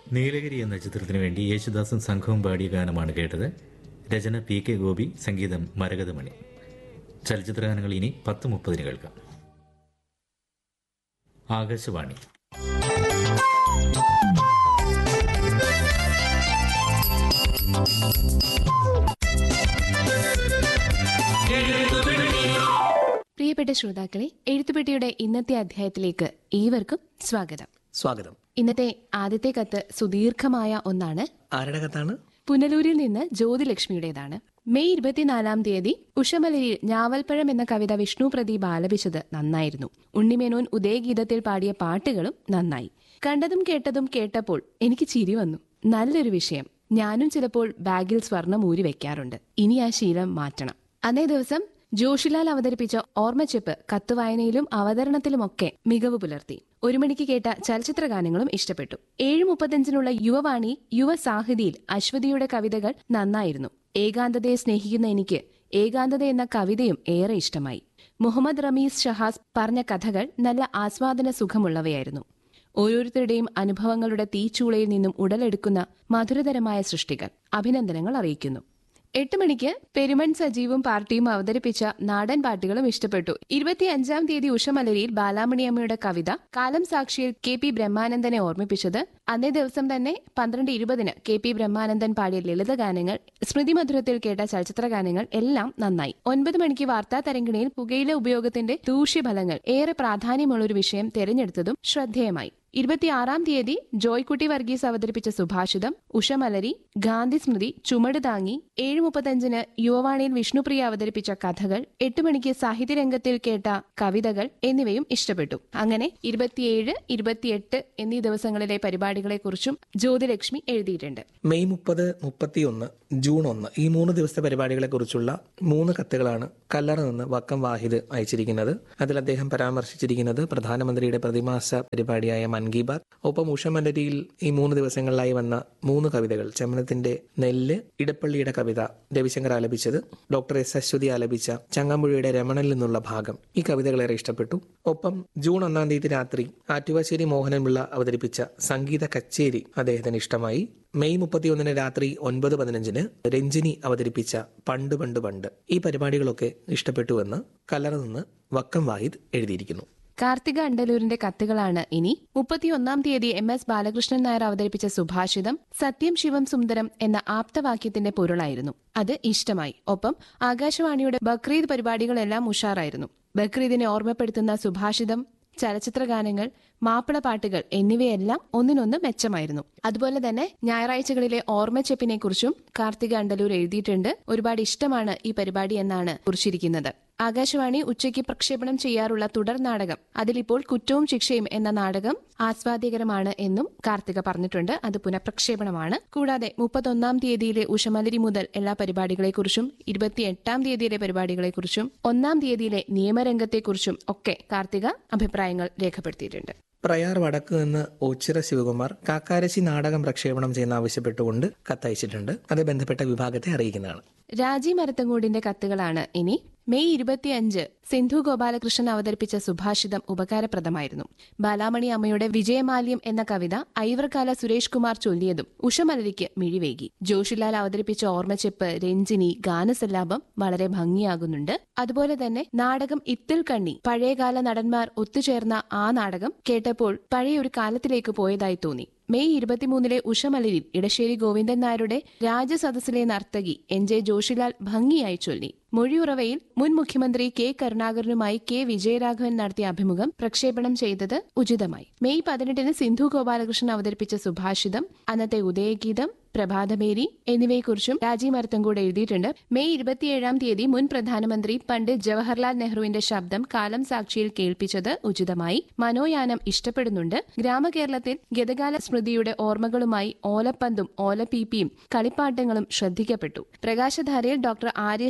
നീലഗിരി എന്ന ചിത്രത്തിനു വേണ്ടി യേശുദാസും സംഘവും പാടിയ ഗാനമാണ് കേട്ടത് രചന പി കെ ഗോപി സംഗീതം മരകതമണി ചലച്ചിത്ര ഗാനങ്ങൾ ഇനി പത്ത് മുപ്പതിന് കേൾക്കാം ആകാശവാണി പ്രിയപ്പെട്ട ശ്രോതാക്കളെ എഴുത്തുപെട്ടിയുടെ ഇന്നത്തെ അധ്യായത്തിലേക്ക് ഏവർക്കും സ്വാഗതം സ്വാഗതം ഇന്നത്തെ ആദ്യത്തെ കത്ത് സുദീർഘമായ ഒന്നാണ് ആരുടെ കത്താണ് പുനലൂരിൽ നിന്ന് ജ്യോതിലക്ഷ്മിയുടേതാണ് മെയ് ഇരുപത്തിനാലാം തീയതി ഉഷമലരിയിൽ ഞാവൽപ്പഴം എന്ന കവിത വിഷ്ണു പ്രദീപ് ആലപിച്ചത് നന്നായിരുന്നു ഉണ്ണിമേനോൻ ഉദയഗീതത്തിൽ പാടിയ പാട്ടുകളും നന്നായി കണ്ടതും കേട്ടതും കേട്ടപ്പോൾ എനിക്ക് ചിരി വന്നു നല്ലൊരു വിഷയം ഞാനും ചിലപ്പോൾ ബാഗിൽ സ്വർണം ഊരി വെക്കാറുണ്ട് ഇനി ആ ശീലം മാറ്റണം അന്നേ ദിവസം ജോഷിലാൽ അവതരിപ്പിച്ച ഓർമ്മച്ചെപ്പ് കത്തുവായനയിലും അവതരണത്തിലുമൊക്കെ മികവ് പുലർത്തി ഒരു മണിക്ക് കേട്ട ചലച്ചിത്ര ഗാനങ്ങളും ഇഷ്ടപ്പെട്ടു ഏഴ് മുപ്പത്തഞ്ചിനുള്ള യുവവാണി യുവ സാഹിതിയിൽ അശ്വതിയുടെ കവിതകൾ നന്നായിരുന്നു ഏകാന്തതയെ സ്നേഹിക്കുന്ന എനിക്ക് ഏകാന്തത എന്ന കവിതയും ഏറെ ഇഷ്ടമായി മുഹമ്മദ് റമീസ് ഷഹാസ് പറഞ്ഞ കഥകൾ നല്ല ആസ്വാദന സുഖമുള്ളവയായിരുന്നു ഓരോരുത്തരുടെയും അനുഭവങ്ങളുടെ തീച്ചൂളയിൽ നിന്നും ഉടലെടുക്കുന്ന മധുരതരമായ സൃഷ്ടികൾ അഭിനന്ദനങ്ങൾ അറിയിക്കുന്നു എട്ട് മണിക്ക് പെരുമൺ സജീവും പാർട്ടിയും അവതരിപ്പിച്ച നാടൻ പാട്ടുകളും ഇഷ്ടപ്പെട്ടു ഇരുപത്തിയഞ്ചാം തീയതി ഉഷമലരിയിൽ ബാലാമണിയമ്മയുടെ കവിത കാലം സാക്ഷിയിൽ കെ പി ബ്രഹ്മാനന്ദനെ ഓർമ്മിപ്പിച്ചത് അന്നേ ദിവസം തന്നെ പന്ത്രണ്ട് ഇരുപതിന് കെ പി ബ്രഹ്മാനന്ദൻ പാടിയ ലളിത ഗാനങ്ങൾ സ്മൃതി മധുരത്തിൽ കേട്ട ചലച്ചിത്ര ഗാനങ്ങൾ എല്ലാം നന്നായി ഒൻപത് മണിക്ക് വാർത്താ തരംഗിണിയിൽ പുകയില ഉപയോഗത്തിന്റെ ദൂഷ്യഫലങ്ങൾ ഏറെ പ്രാധാന്യമുള്ള ഒരു വിഷയം തെരഞ്ഞെടുത്തതും ശ്രദ്ധേയമായി ഇരുപത്തിയാറാം തീയതി ജോയ്ക്കുട്ടി വർഗീസ് അവതരിപ്പിച്ച സുഭാഷിതം ഉഷമലരി ഗാന്ധി സ്മൃതി ചുമട് താങ്ങി ഏഴ് മുപ്പത്തഞ്ചിന് യുവവാണിയിൽ വിഷ്ണുപ്രിയ അവതരിപ്പിച്ച കഥകൾ എട്ട് മണിക്ക് സാഹിത്യരംഗത്തിൽ കേട്ട കവിതകൾ എന്നിവയും ഇഷ്ടപ്പെട്ടു അങ്ങനെ ഇരുപത്തിയേഴ് ഇരുപത്തിയെട്ട് എന്നീ ദിവസങ്ങളിലെ പരിപാടികളെക്കുറിച്ചും ജ്യോതിലക്ഷ്മി എഴുതിയിട്ടുണ്ട് മെയ് മുപ്പത് മുപ്പത്തിയൊന്ന് ജൂൺ ഒന്ന് ഈ മൂന്ന് ദിവസത്തെ പരിപാടികളെക്കുറിച്ചുള്ള മൂന്ന് കത്തുകളാണ് കല്ലറ നിന്ന് വക്കം വാഹിദ് അയച്ചിരിക്കുന്നത് അതിൽ അദ്ദേഹം പരാമർശിച്ചിരിക്കുന്നത് പ്രധാനമന്ത്രിയുടെ പ്രതിമാസ പരിപാടിയായ മൻ കി ബാത് ഒപ്പം ഉഷമലരിയിൽ ഈ മൂന്ന് ദിവസങ്ങളിലായി വന്ന മൂന്ന് കവിതകൾ ചെമ്മനത്തിന്റെ നെല്ല് ഇടപ്പള്ളിയുടെ കവിത രവിശങ്കർ ആലപിച്ചത് ഡോക്ടർ എസ് അശ്വതി ആലപിച്ച ചങ്ങമ്പുഴയുടെ രമണനിൽ നിന്നുള്ള ഭാഗം ഈ കവിതകളേറെ ഇഷ്ടപ്പെട്ടു ഒപ്പം ജൂൺ ഒന്നാം തീയതി രാത്രി ആറ്റുവാശ്ശേരി മോഹനൻപിള്ള അവതരിപ്പിച്ച സംഗീത കച്ചേരി അദ്ദേഹത്തിന് ഇഷ്ടമായി മെയ് മുപ്പത്തിയൊന്നിന് രാത്രി ഒൻപത് പതിനഞ്ചിന് രഞ്ജിനി അവതരിപ്പിച്ച പണ്ട് പണ്ട് പണ്ട് ഈ പരിപാടികളൊക്കെ ഇഷ്ടപ്പെട്ടുവെന്ന് കല്ലറ നിന്ന് വക്കം വാഹിദ് എഴുതിയിരിക്കുന്നു കാർത്തിക അണ്ടലൂരിന്റെ കത്തുകളാണ് ഇനി മുപ്പത്തിയൊന്നാം തീയതി എം എസ് ബാലകൃഷ്ണൻ നായർ അവതരിപ്പിച്ച സുഭാഷിതം സത്യം ശിവം സുന്ദരം എന്ന ആപ്തവാക്യത്തിന്റെ പൊരുളായിരുന്നു അത് ഇഷ്ടമായി ഒപ്പം ആകാശവാണിയുടെ ബക്രീദ് പരിപാടികളെല്ലാം ഉഷാറായിരുന്നു ബക്രീദിനെ ഓർമ്മപ്പെടുത്തുന്ന സുഭാഷിതം ചലച്ചിത്ര ഗാനങ്ങൾ മാപ്പിള പാട്ടുകൾ എന്നിവയെല്ലാം ഒന്നിനൊന്ന് മെച്ചമായിരുന്നു അതുപോലെ തന്നെ ഞായറാഴ്ചകളിലെ ഓർമ്മച്ചെപ്പിനെ കുറിച്ചും കാർത്തിക അണ്ടലൂർ എഴുതിയിട്ടുണ്ട് ഒരുപാട് ഇഷ്ടമാണ് ഈ പരിപാടി എന്നാണ് കുറിച്ചിരിക്കുന്നത് ആകാശവാണി ഉച്ചയ്ക്ക് പ്രക്ഷേപണം ചെയ്യാറുള്ള തുടർ നാടകം അതിലിപ്പോൾ കുറ്റവും ശിക്ഷയും എന്ന നാടകം ആസ്വാദ്യകരമാണ് എന്നും കാർത്തിക പറഞ്ഞിട്ടുണ്ട് അത് പുനഃപ്രക്ഷേപണമാണ് കൂടാതെ മുപ്പത്തൊന്നാം തീയതിയിലെ ഉഷമലരി മുതൽ എല്ലാ പരിപാടികളെക്കുറിച്ചും ഇരുപത്തിയെട്ടാം തീയതിയിലെ പരിപാടികളെക്കുറിച്ചും ഒന്നാം തീയതിയിലെ നിയമരംഗത്തെക്കുറിച്ചും ഒക്കെ കാർത്തിക അഭിപ്രായങ്ങൾ രേഖപ്പെടുത്തിയിട്ടുണ്ട് പ്രയാർ വടക്ക് നിന്ന് ഓച്ചിറ ശിവകുമാർ കാക്കാരശി നാടകം പ്രക്ഷേപണം ചെയ്യുന്ന ആവശ്യപ്പെട്ടുകൊണ്ട് കത്തയച്ചിട്ടുണ്ട് അത് ബന്ധപ്പെട്ട വിഭാഗത്തെ അറിയിക്കുന്നതാണ് രാജി മരത്തങ്ങോടിന്റെ കത്തുകളാണ് ഇനി മെയ് ഇരുപത്തിയഞ്ച് സിന്ധു ഗോപാലകൃഷ്ണൻ അവതരിപ്പിച്ച സുഭാഷിതം ഉപകാരപ്രദമായിരുന്നു ബാലാമണി അമ്മയുടെ വിജയമാല്യം എന്ന കവിത ഐവർകാല സുരേഷ് കുമാർ ചൊല്ലിയതും ഉഷമലരിക്ക് മിഴിവേകി ജോഷിലാൽ അവതരിപ്പിച്ച ഓർമ്മച്ചെപ്പ് രഞ്ജിനി ഗാനസല്ലാപം വളരെ ഭംഗിയാകുന്നുണ്ട് അതുപോലെ തന്നെ നാടകം ഇത്തിൽ കണ്ണി പഴയകാല നടന്മാർ ഒത്തുചേർന്ന ആ നാടകം കേട്ടപ്പോൾ പഴയൊരു കാലത്തിലേക്ക് പോയതായി തോന്നി മെയ് ഇരുപത്തിമൂന്നിലെ ഉഷമലരിൽ ഇടശ്ശേരി ഗോവിന്ദൻ നായരുടെ രാജസദസ്സിലെ നർത്തകി എൻ ജെ ജോഷിലാൽ ഭംഗിയായി ചൊല്ലി മൊഴിയുറവയിൽ മുൻ മുഖ്യമന്ത്രി കെ കരുണാകരനുമായി കെ വിജയരാഘവൻ നടത്തിയ അഭിമുഖം പ്രക്ഷേപണം ചെയ്തത് ഉചിതമായി മെയ് പതിനെട്ടിന് സിന്ധു ഗോപാലകൃഷ്ണൻ അവതരിപ്പിച്ച സുഭാഷിതം അന്നത്തെ ഉദയഗീതം പ്രഭാതമേരി എന്നിവയെക്കുറിച്ചും രാജീവ് മരത്തങ്കോട് എഴുതിയിട്ടുണ്ട് മെയ് ഇരുപത്തിയേഴാം തീയതി മുൻ പ്രധാനമന്ത്രി പണ്ഡിറ്റ് ജവഹർലാൽ നെഹ്റുവിന്റെ ശബ്ദം കാലം സാക്ഷിയിൽ കേൾപ്പിച്ചത് ഉചിതമായി മനോയാനം ഇഷ്ടപ്പെടുന്നുണ്ട് ഗ്രാമകേരളത്തിൽ ഗതകാല സ്മൃതിയുടെ ഓർമ്മകളുമായി ഓലപ്പന്തും ഓലപ്പീപ്പിയും കളിപ്പാട്ടങ്ങളും ശ്രദ്ധിക്കപ്പെട്ടു പ്രകാശധാരയിൽ ഡോക്ടർ ആര്യശ്രീ സംസാരിച്ചു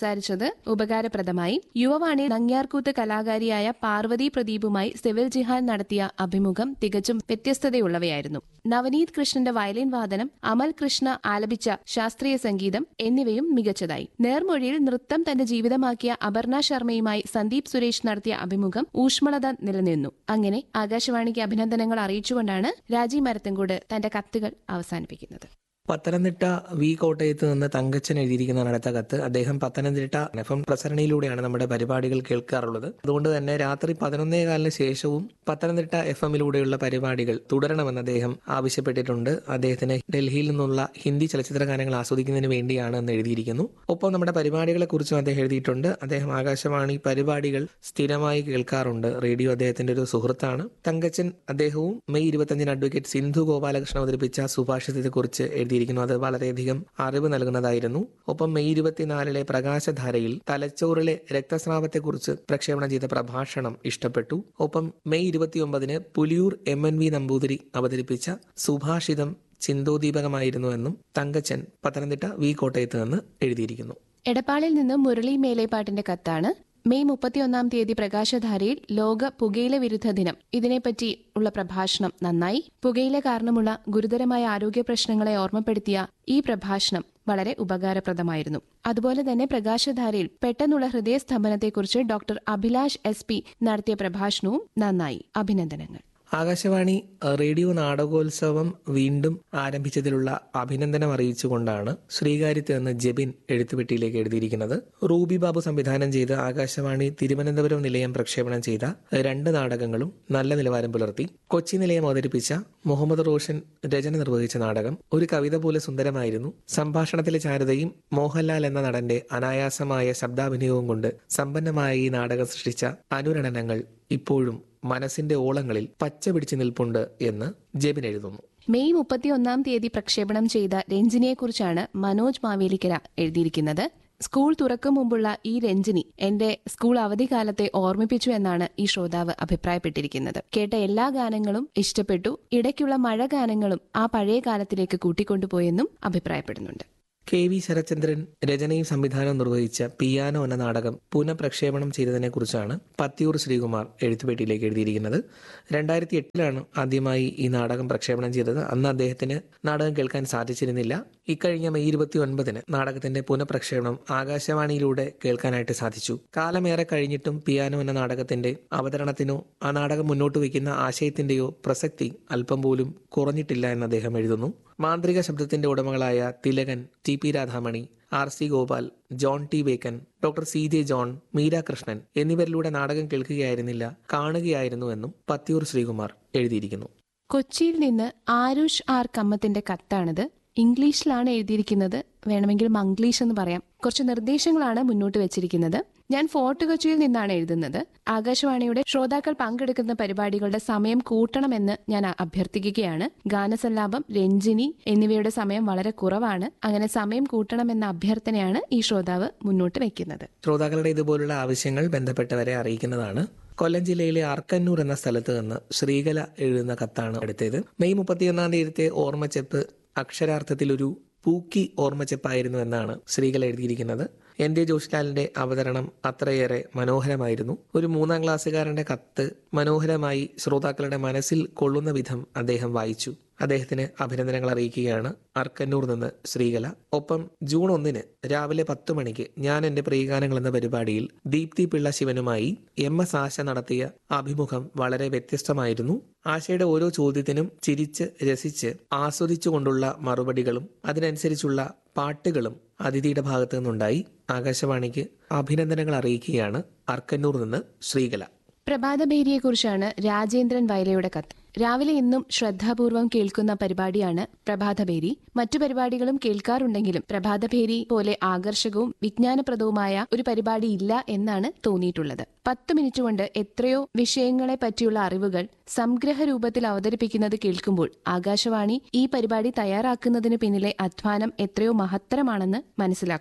സംസാരിച്ചത് ഉപകാരപ്രദമായി യുവവാണി നങ്ങ്യാർകൂത്ത് കലാകാരിയായ പാർവതി പ്രദീപുമായി സിവിൽ ജിഹാൻ നടത്തിയ അഭിമുഖം തികച്ചും വ്യത്യസ്തതയുള്ളവയായിരുന്നു നവനീത് കൃഷ്ണന്റെ വയലിൻ വാദനം അമൽ കൃഷ്ണ ആലപിച്ച ശാസ്ത്രീയ സംഗീതം എന്നിവയും മികച്ചതായി നേർമൊഴിയിൽ നൃത്തം തന്റെ ജീവിതമാക്കിയ അപർണ ശർമ്മയുമായി സന്ദീപ് സുരേഷ് നടത്തിയ അഭിമുഖം ഊഷ്മളത നിലനിന്നു അങ്ങനെ ആകാശവാണിക്ക് അഭിനന്ദനങ്ങൾ അറിയിച്ചുകൊണ്ടാണ് രാജീവ് മരത്തൻകൂട് തന്റെ കത്തുകൾ അവസാനിപ്പിക്കുന്നത് പത്തനംതിട്ട വി കോട്ടയത്ത് നിന്ന് തങ്കച്ചൻ എഴുതിയിരിക്കുന്നതാണ് അടുത്ത കത്ത് അദ്ദേഹം പത്തനംതിട്ട എഫ് എം പ്രസരണയിലൂടെയാണ് നമ്മുടെ പരിപാടികൾ കേൾക്കാറുള്ളത് അതുകൊണ്ട് തന്നെ രാത്രി പതിനൊന്നേ കാലിന് ശേഷവും പത്തനംതിട്ട എഫ് എമ്മിലൂടെയുള്ള പരിപാടികൾ തുടരണമെന്ന് അദ്ദേഹം ആവശ്യപ്പെട്ടിട്ടുണ്ട് അദ്ദേഹത്തിന് ഡൽഹിയിൽ നിന്നുള്ള ഹിന്ദി ചലച്ചിത്ര ഗാനങ്ങൾ ആസ്വദിക്കുന്നതിന് വേണ്ടിയാണ് എന്ന് എഴുതിയിരിക്കുന്നു ഒപ്പം നമ്മുടെ പരിപാടികളെ കുറിച്ചും അദ്ദേഹം എഴുതിയിട്ടുണ്ട് അദ്ദേഹം ആകാശവാണി പരിപാടികൾ സ്ഥിരമായി കേൾക്കാറുണ്ട് റേഡിയോ അദ്ദേഹത്തിന്റെ ഒരു സുഹൃത്താണ് തങ്കച്ചൻ അദ്ദേഹവും മെയ് ഇരുപത്തഞ്ചിന് അഡ്വക്കേറ്റ് സിന്ധു ഗോപാലകൃഷ്ണൻ അവതരിപ്പിച്ച സുഭാഷിതത്തെക്കുറിച്ച് എഴുതിയിരിക്കുന്നു അത് വളരെയധികം അറിവ് നൽകുന്നതായിരുന്നു ഒപ്പം മെയ് ഇരുപത്തിനാലിലെ പ്രകാശധാരയിൽ തലച്ചോറിലെ രക്തസ്രാവത്തെക്കുറിച്ച് പ്രക്ഷേപണം ചെയ്ത പ്രഭാഷണം ഇഷ്ടപ്പെട്ടു ഒപ്പം മെയ് ഇരുപത്തിയൊമ്പതിന് Puliyoor M N V Namboothiri അവതരിപ്പിച്ച സുഭാഷിതം ചിന്തോദീപകമായിരുന്നു എന്നും തങ്കച്ചൻ പത്തനംതിട്ട വി കോട്ടയത്ത് നിന്ന് എഴുതിയിരിക്കുന്നു എടപ്പാളിൽ നിന്ന് മുരളി മേലേപ്പാട്ടിന്റെ കത്താണ് മെയ് മുപ്പത്തിയൊന്നാം തീയതി പ്രകാശധാരയിൽ ലോക പുകയില വിരുദ്ധ ദിനം ഇതിനെപ്പറ്റി ഉള്ള പ്രഭാഷണം നന്നായി പുകയില കാരണമുള്ള ഗുരുതരമായ ആരോഗ്യ പ്രശ്നങ്ങളെ ഓർമ്മപ്പെടുത്തിയ ഈ പ്രഭാഷണം വളരെ ഉപകാരപ്രദമായിരുന്നു അതുപോലെ തന്നെ പ്രകാശധാരയിൽ പെട്ടെന്നുള്ള ഹൃദയസ്തംഭനത്തെക്കുറിച്ച് ഡോക്ടർ അഭിലാഷ് എസ് പി നടത്തിയ പ്രഭാഷണവും നന്നായി അഭിനന്ദനങ്ങൾ ആകാശവാണി അഹ്, റേഡിയോ നാടകോത്സവം വീണ്ടും ആരംഭിച്ചതിലുള്ള അഭിനന്ദനം അറിയിച്ചുകൊണ്ടാണ് ശ്രീകാര്യത്ത് നിന്ന് ജെബിൻ എഴുത്തുപെട്ടിയിലേക്ക് എഴുതിയിരിക്കുന്നത് റൂബി ബാബു സംവിധാനം ചെയ്ത് ആകാശവാണി തിരുവനന്തപുരം നിലയം പ്രക്ഷേപണം ചെയ്ത രണ്ട് നാടകങ്ങളും നല്ല നിലവാരം പുലർത്തി കൊച്ചി നിലയം അവതരിപ്പിച്ച മുഹമ്മദ് റോഷൻ രചന നിർവഹിച്ച നാടകം ഒരു കവിത പോലെ സുന്ദരമായിരുന്നു സംഭാഷണത്തിലെ ചാരുതയും മോഹൻലാൽ എന്ന നടന്റെ അനായാസമായ ശബ്ദാഭിനയവും കൊണ്ട് സമ്പന്നമായ ഈ നാടകം സൃഷ്ടിച്ച അനുരണനങ്ങൾ ഇപ്പോഴും മനസ്സിന്റെ ഓളങ്ങളിൽ പച്ച പിടിച്ചു നിൽപ്പുണ്ട് എന്ന് ജെബിൻ എഴുതുന്നു മെയ് മുപ്പത്തിയൊന്നാം തീയതി പ്രക്ഷേപണം ചെയ്ത രഞ്ജിനിയെക്കുറിച്ചാണ് മനോജ് മാവേലിക്കര എഴുതിയിരിക്കുന്നത് സ്കൂൾ തുറക്കും മുമ്പുള്ള ഈ രഞ്ജിനി എന്റെ സ്കൂൾ അവധിക്കാലത്തെ ഓർമ്മിപ്പിച്ചു എന്നാണ് ഈ ശ്രോതാവ് അഭിപ്രായപ്പെട്ടിരിക്കുന്നത് കേട്ട എല്ലാ ഗാനങ്ങളും ഇഷ്ടപ്പെട്ടു ഇടയ്ക്കുള്ള മഴ ഗാനങ്ങളും ആ പഴയ കാലത്തിലേക്ക് കൂട്ടിക്കൊണ്ടുപോയെന്നും അഭിപ്രായപ്പെടുന്നുണ്ട് കെ വി ശരചന്ദ്രൻ രചനയും സംവിധാനവും നിർവഹിച്ച പിയാനോ എന്ന നാടകം പുനഃപ്രക്ഷേപണം ചെയ്തതിനെ കുറിച്ചാണ് പത്തിയൂർ ശ്രീകുമാർ എഴുത്തുപേട്ടിയിലേക്ക് എഴുതിയിരിക്കുന്നത് രണ്ടായിരത്തി എട്ടിലാണ് ആദ്യമായി ഈ നാടകം പ്രക്ഷേപണം ചെയ്തത് അന്ന് അദ്ദേഹത്തിന് നാടകം കേൾക്കാൻ സാധിച്ചിരുന്നില്ല ഇക്കഴിഞ്ഞ മെയ് ഇരുപത്തി ഒൻപതിന് നാടകത്തിന്റെ പുനഃപ്രക്ഷേപണം ആകാശവാണിയിലൂടെ കേൾക്കാനായിട്ട് സാധിച്ചു കാലമേറെ കഴിഞ്ഞിട്ടും പിയാനോ എന്ന നാടകത്തിന്റെ അവതരണത്തിനോ ആ നാടകം മുന്നോട്ട് വയ്ക്കുന്ന ആശയത്തിന്റെയോ പ്രസക്തി അല്പം പോലും കുറഞ്ഞിട്ടില്ല എന്ന് അദ്ദേഹം എഴുതുന്നു മാന്ത്രിക ശബ്ദത്തിന്റെ ഉടമകളായ Thilakan T P Radhamani R C Gopal John T Bacon doctor C J John Meera Krishnan എന്നിവരിലൂടെ നാടകം കേൾക്കുകയായിരുന്നില്ല കാണുകയായിരുന്നു എന്നും പത്തിയൂർ ശ്രീകുമാർ എഴുതിയിരിക്കുന്നു കൊച്ചിയിൽ നിന്ന് ആരുഷ് ആർ കമ്മത്തിന്റെ കത്താണിത് ഇംഗ്ലീഷിലാണ് എഴുതിയിരിക്കുന്നത് വേണമെങ്കിൽ മംഗ്ലീഷ് എന്ന് പറയാം കുറച്ച് നിർദ്ദേശങ്ങളാണ് മുന്നോട്ട് വെച്ചിരിക്കുന്നത് ഞാൻ ഫോർട്ട് കൊച്ചിയിൽ നിന്നാണ് എഴുതുന്നത് ആകാശവാണിയുടെ ശ്രോതാക്കൾ പങ്കെടുക്കുന്ന പരിപാടികളുടെ സമയം കൂട്ടണമെന്ന് ഞാൻ അഭ്യർത്ഥിക്കുകയാണ് ഗാനസല്ലാപം രഞ്ജിനി എന്നിവയുടെ സമയം വളരെ കുറവാണ് അങ്ങനെ സമയം കൂട്ടണമെന്ന അഭ്യർത്ഥനയാണ് ഈ ശ്രോതാവ് മുന്നോട്ട് വെക്കുന്നത് ശ്രോതാക്കളുടെ ഇതുപോലുള്ള ആവശ്യങ്ങൾ ബന്ധപ്പെട്ടവരെ അറിയിക്കുന്നതാണ് കൊല്ലം ജില്ലയിലെ ആർക്കന്നൂർ എന്ന സ്ഥലത്ത് നിന്ന് ശ്രീകല എഴുതുന്ന കത്താണ് അടുത്തേത് മെയ് മുപ്പത്തിയൊന്നാം തീയതിത്തെ ഓർമ്മച്ചെപ്പ് അക്ഷരാർത്ഥത്തിൽ ഒരു പൂക്കി ഓർമ്മച്ചെപ്പായിരുന്നു എന്നാണ് ശ്രീകല എഴുതിയിരിക്കുന്നത് എൻ ഡി ജോഷിലാലിന്റെ അവതരണം അത്രയേറെ മനോഹരമായിരുന്നു ഒരു മൂന്നാം ക്ലാസ്സുകാരന്റെ കത്ത് മനോഹരമായി ശ്രോതാക്കളുടെ മനസ്സിൽ കൊള്ളുന്ന വിധം അദ്ദേഹം വായിച്ചു അദ്ദേഹത്തിന് അഭിനന്ദനങ്ങൾ അറിയിക്കുകയാണ് അർക്കന്നൂർ നിന്ന് ശ്രീകല ഒപ്പം ജൂൺ ഒന്നിന് രാവിലെ പത്ത് മണിക്ക് ഞാൻ എന്റെ പ്രിയഗാനങ്ങൾ എന്ന പരിപാടിയിൽ ദീപ്തി പിള്ള ശിവനുമായി എം എസ് ആശ നടത്തിയ അഭിമുഖം വളരെ വ്യത്യസ്തമായിരുന്നു ആശയുടെ ഓരോ ചോദ്യത്തിനും ചിരിച്ച് രസിച്ച് ആസ്വദിച്ചുകൊണ്ടുള്ള മറുപടികളും അതിനനുസരിച്ചുള്ള പാട്ടുകളും അതിഥിയുടെ ഭാഗത്തു നിന്നുണ്ടായി ആകാശവാണിക്ക് അഭിനന്ദനങ്ങൾ അറിയിക്കുകയാണ് അർക്കന്നൂർ നിന്ന് ശ്രീകല പ്രഭാതഭേരിയെക്കുറിച്ചാണ് രാജേന്ദ്രൻ വയലയുടെ കത്ത് രാവിലെ ഇന്നും ശ്രദ്ധാപൂർവം കേൾക്കുന്ന പരിപാടിയാണ് പ്രഭാതഭേരി മറ്റു പരിപാടികളും കേൾക്കാറുണ്ടെങ്കിലും പ്രഭാതഭേരി പോലെ ആകർഷകവും വിജ്ഞാനപ്രദവുമായ ഒരു പരിപാടി ഇല്ല എന്നാണ് തോന്നിയിട്ടുള്ളത് പത്ത് മിനിറ്റ് കൊണ്ട് എത്രയോ വിഷയങ്ങളെ പറ്റിയുള്ള അറിവുകൾ സംഗ്രഹ രൂപത്തിൽ അവതരിപ്പിക്കുന്നത് കേൾക്കുമ്പോൾ ആകാശവാണി ഈ പരിപാടി തയ്യാറാക്കുന്നതിന് പിന്നിലെ അധ്വാനം എത്രയോ മഹത്തരമാണെന്ന് മനസ്സിലാക്കുന്നു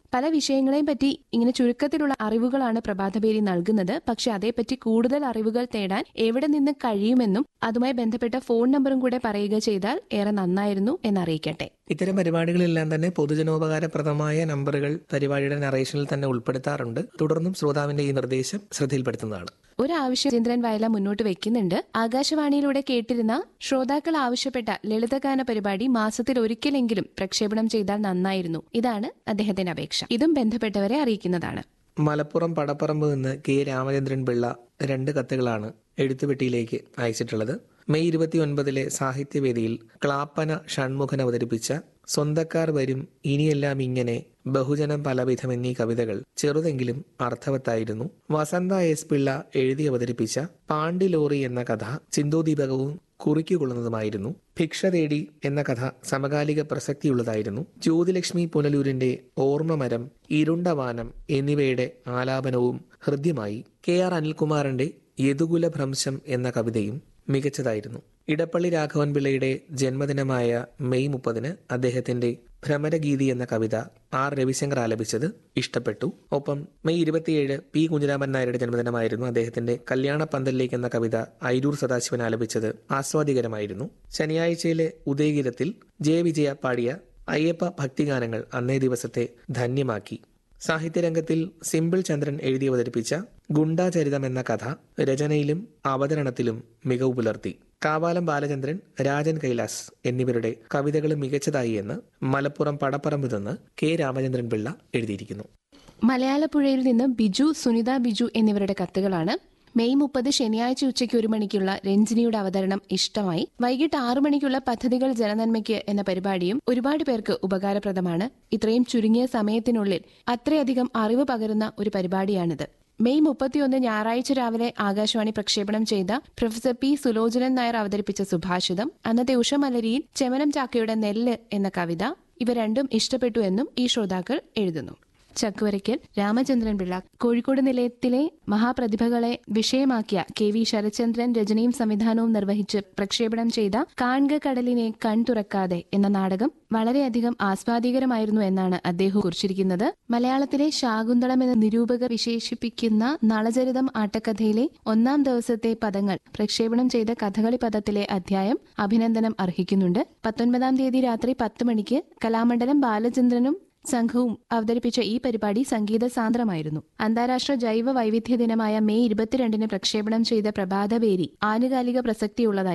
പല വിഷയങ്ങളെയും പറ്റി ഇങ്ങനെ ചുരുക്കത്തിലുള്ള അറിവുകളാണ് പ്രഭാതപേരി നൽകുന്നത് പക്ഷെ അതേപ്പറ്റി കൂടുതൽ അറിവുകൾ തേടാൻ എവിടെ നിന്ന് കഴിയുമെന്നും അതുമായി ബന്ധപ്പെട്ട ഫോൺ നമ്പറും കൂടെ പറയുക ചെയ്താൽ ഏറെ നന്നായിരുന്നു എന്നറിയിക്കട്ടെ ഇത്തരം പരിപാടികളെല്ലാം തന്നെ പൊതുജനോപകാരപ്രദമായ നമ്പറുകൾ പരിപാടിയുടെ നറേഷനിൽ തന്നെ ഉൾപ്പെടുത്താറുണ്ട് തുടർന്നും ശ്രോതാവിന്റെ ഈ നിർദ്ദേശം ശ്രദ്ധയിൽപ്പെടുത്തുന്നതാണ് ഒരു ആവശ്യം രജീന്ദ്രൻ വയല മുന്നോട്ട് വെക്കുന്നുണ്ട് ആകാശവാണിയിലൂടെ കേട്ടിരുന്ന ശ്രോതാക്കൾ ആവശ്യപ്പെട്ട ലളിതഗാന പരിപാടി മാസത്തിൽ ഒരിക്കലെങ്കിലും പ്രക്ഷേപണം ചെയ്താൽ നന്നായിരുന്നു ഇതാണ് അദ്ദേഹത്തിന്റെ അപേക്ഷ ഇതും ബന്ധപ്പെട്ടവരെ അറിയിക്കുന്നതാണ് മലപ്പുറം പടപ്പറമ്പ് നിന്ന് കെ രാമചന്ദ്രൻ പിള്ള രണ്ട് കത്തുകളാണ് എഴുത്തുപെട്ടിയിലേക്ക് അയച്ചിട്ടുള്ളത് മെയ് ഇരുപത്തി ഒൻപതിലെ സാഹിത്യവേദിയിൽ ക്ലാപ്പന ഷൺമുഖൻ അവതരിപ്പിച്ച സ്വന്തക്കാർ വരും ഇനിയെല്ലാം ഇങ്ങനെ ബഹുജനം പലവിധം എന്നീ കവിതകൾ ചെറുതെങ്കിലും അർത്ഥവത്തായിരുന്നു വസന്ത എസ് പിള്ള എഴുതി അവതരിപ്പിച്ച പാണ്ടിലോറി എന്ന കഥ ചിന്തോദീപകവും കുറിക്കുകൊള്ളുന്നതുമായിരുന്നു ഭിക്ഷ തേടി എന്ന കഥ സമകാലിക പ്രസക്തിയുള്ളതായിരുന്നു ജ്യോതിലക്ഷ്മി പുനലൂരിന്റെ ഓർമ്മമരം ഇരുണ്ട വാനം എന്നിവയുടെ ആലാപനവും ഹൃദ്യമായി കെ ആർ അനിൽകുമാറിന്റെ യദുകുല ഭ്രംശം എന്ന കവിതയും മികച്ചതായിരുന്നു ഇടപ്പള്ളി രാഘവൻ പിള്ളയുടെ ജന്മദിനമായ മെയ് മുപ്പതിന് അദ്ദേഹത്തിന്റെ ഭ്രമരഗീതി എന്ന കവിത ആർ രവിശങ്കർ ആലപിച്ചത് ഇഷ്ടപ്പെട്ടു ഒപ്പം മെയ് ഇരുപത്തിയേഴ് പി കുഞ്ഞിരാമൻ നായരുടെ ജന്മദിനമായിരുന്നു അദ്ദേഹത്തിന്റെ കല്യാണ പന്തലിലേക്ക് എന്ന കവിത ഐരൂർ സദാശിവൻ ആലപിച്ചത് ആസ്വാദികരമായിരുന്നു ശനിയാഴ്ചയിലെ ഉദയഗീതത്തിൽ ജയ വിജയ പാടിയ അയ്യപ്പ ഭക്തിഗാനങ്ങൾ അന്നേ ദിവസത്തെ ധന്യമാക്കി സാഹിത്യരംഗത്തിൽ സിമ്പിൾ ചന്ദ്രൻ എഴുതി അവതരിപ്പിച്ച ഗുണ്ടാചരിതം എന്ന കഥ രചനയിലും അവതരണത്തിലും മികവ് പുലർത്തി കാവാലം ബാലചന്ദ്രൻ രാജൻ കൈലാസ് എന്നിവരുടെ കവിതകൾ മികച്ചതായി എന്ന് മലപ്പുറം പടപ്പറമ്പ് നിന്ന് കെ രാമചന്ദ്രൻ പിള്ള എഴുതിയിരിക്കുന്നു മലയാളപ്പുഴയിൽ നിന്ന് ബിജു സുനിത ബിജു എന്നിവരുടെ കത്തുകളാണ് മെയ് മുപ്പത് ശനിയാഴ്ച ഉച്ചയ്ക്ക് ഒരു മണിക്കുള്ള രഞ്ജിനിയുടെ അവതരണം ഇഷ്ടമായി വൈകിട്ട് ആറു മണിക്കുള്ള പദ്ധതികൾ ജനനന്മയ്ക്ക് എന്ന പരിപാടിയും ഒരുപാട് പേർക്ക് ഉപകാരപ്രദമാണ് ഇത്രയും ചുരുങ്ങിയ സമയത്തിനുള്ളിൽ അത്രയധികം അറിവ് പകരുന്ന ഒരു പരിപാടിയാണിത് മെയ് മുപ്പത്തിയൊന്ന് ഞായറാഴ്ച രാവിലെ ആകാശവാണി പ്രക്ഷേപണം ചെയ്ത പ്രൊഫസർ പി സുലോചനൻ നായർ അവതരിപ്പിച്ച സുഭാഷിതം അന്നത്തെ ഉഷമലരിയിൽ ചെമനം ചാക്കയുടെ നെല്ല് എന്ന കവിത ഇവ രണ്ടും ഇഷ്ടപ്പെട്ടു എന്നും ഈ ശ്രോതാക്കൾ എഴുതുന്നു ചക്കുവരയ്ക്കൽ രാമചന്ദ്രൻ പിള്ള കോഴിക്കോട് നിലയത്തിലെ മഹാപ്രതിഭകളെ വിഷയമാക്കിയ കെ വി ശരചന്ദ്രൻ രചനയും സംവിധാനവും നിർവഹിച്ച് പ്രക്ഷേപണം ചെയ്ത കാൺക കടലിനെ കൺ തുറക്കാതെ എന്ന നാടകം വളരെയധികം ആസ്വാദികരമായിരുന്നു എന്നാണ് അദ്ദേഹം കുറിച്ചിരിക്കുന്നത് മലയാളത്തിലെ ശാകുന്തളം എന്ന നിരൂപകർ വിശേഷിപ്പിക്കുന്ന നളചരിതം ആട്ടക്കഥയിലെ ഒന്നാം ദിവസത്തെ പദങ്ങൾ പ്രക്ഷേപണം ചെയ്ത കഥകളി പദത്തിലെ അധ്യായം അഭിനന്ദനം അർഹിക്കുന്നുണ്ട് പത്തൊൻപതാം തീയതി രാത്രി പത്ത് മണിക്ക് കലാമണ്ഡലം ബാലചന്ദ്രനും സംഘവും അവതരിപ്പിച്ച ഈ പരിപാടി സംഗീത സാന്ദ്രമായിരുന്നു അന്താരാഷ്ട്ര ജൈവ വൈവിധ്യ ദിനമായ മെയ് ഇരുപത്തിരണ്ടിന് പ്രക്ഷേപണം ചെയ്ത പ്രഭാതപേരി ആനുകാലിക പ്രസക്തിയുള്ളതായി